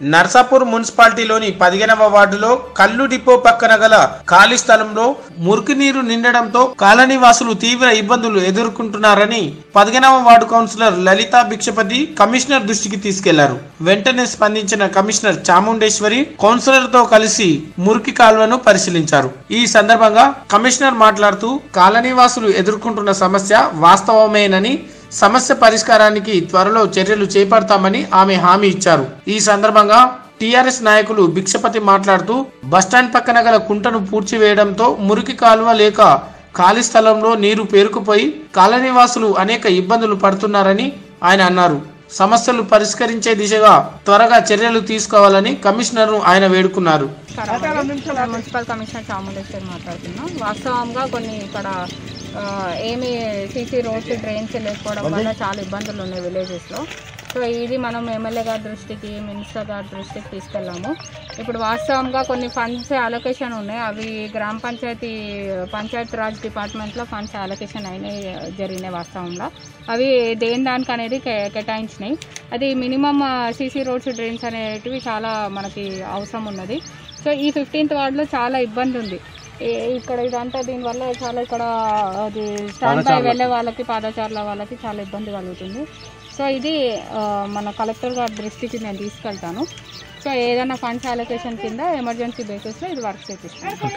నర్సాపూర్ మున్సిపాలిటీలోని పదిహేనవ వార్డులో కల్లు డిపో పక్కన గల ఖాళీ స్థలంలో మురికి నీరు నిండడంతో కాలనీవాసులు తీవ్ర ఇబ్బందులు ఎదుర్కొంటున్నారని పదిహేనవ ward councillor Lalitha Bhikshapathi commissioner దృష్టికి తీసుకెళ్లారు వెంటనే స్పందించిన కమిషనర్ చాముండేశ్వరి కౌన్సిలర్ తో కలిసి మురికి కాల్వను పరిశీలించారు ఈ సందర్భంగా కమిషనర్ మాట్లాడుతూ కాలనీవాసులు ఎదుర్కొంటున్న సమస్య వాస్తవమేనని సమస్య పరిష్కారానికి త్వరలో చర్యలు చేపడతామని ఆమె హామీ ఇచ్చారు ఈ సందర్భంగా టీఆర్ఎస్ నాయకులు భిక్షపతి మాట్లాడుతూ బస్టాండ్ పక్కన గల కుంటను పూడ్చివేయడంతో మురికి కాలువ లేక ఖాళీ స్థలంలో నీరు పేరుకుపోయి కాలనీవాసులు అనేక ఇబ్బందులు పడుతున్నారని ఆయన అన్నారు సమస్యలు పరిష్కరించే దిశగా త్వరగా చర్యలు తీసుకోవాలని కమిషనర్ ఆయన వేడుకున్నారు నమస్కారం మున్సిపల్ కమిషనర్ చాముండేశ్వరి మాట్లాడుతున్నాం వాస్తవంగా కొన్ని ఇక్కడ ఆ, ఏమి సీసీ రోడ్స్ డ్రైన్స్ లేకపోవడం వల్ల చాలా ఇబ్బందులు ఉన్నాయి విలేజెస్లో సో ఇది మనం ఎమ్మెల్యే గారి దృష్టికి మినిస్టర్ గారి దృష్టికి తీసుకెళ్ళాము ఇప్పుడు వాస్తవంగా కొన్ని ఫండ్స్ అలొకేషన్ ఉన్నాయి అవి గ్రామ పంచాయతీ పంచాయత్ రాజ్ డిపార్ట్మెంట్లో ఫండ్స్ అలొకేషన్ అయినాయి జరిగినాయి వాస్తవంగా అవి దేని దానికి అనేది కే- కేటాయించినాయి అది మినిమం సీసీ రోడ్స్ డ్రైన్స్ అనేటివి చాలా మనకి అవసరం ఉన్నది సో ఈ ఫిఫ్టీన్త్ వార్డులో చాలా ఇబ్బంది ఉంది ఈ- ఇక్కడ ఇదంతా దీనివల్ల చాలా ఇక్కడ అది స్టాండ్ బై వెళ్ళే వాళ్ళకి పాదచారుల వాళ్ళకి చాలా ఇబ్బంది కలుగుతుంది సో ఇది ఆ, మన కలెక్టర్ గారి దృష్టికి నేను తీసుకెళ్తాను సో ఏదైనా ఫండ్స్ అలొకేషన్ కింద ఎమర్జెన్సీ బేసిస్లో ఇది వర్క్ చేపిస్తాను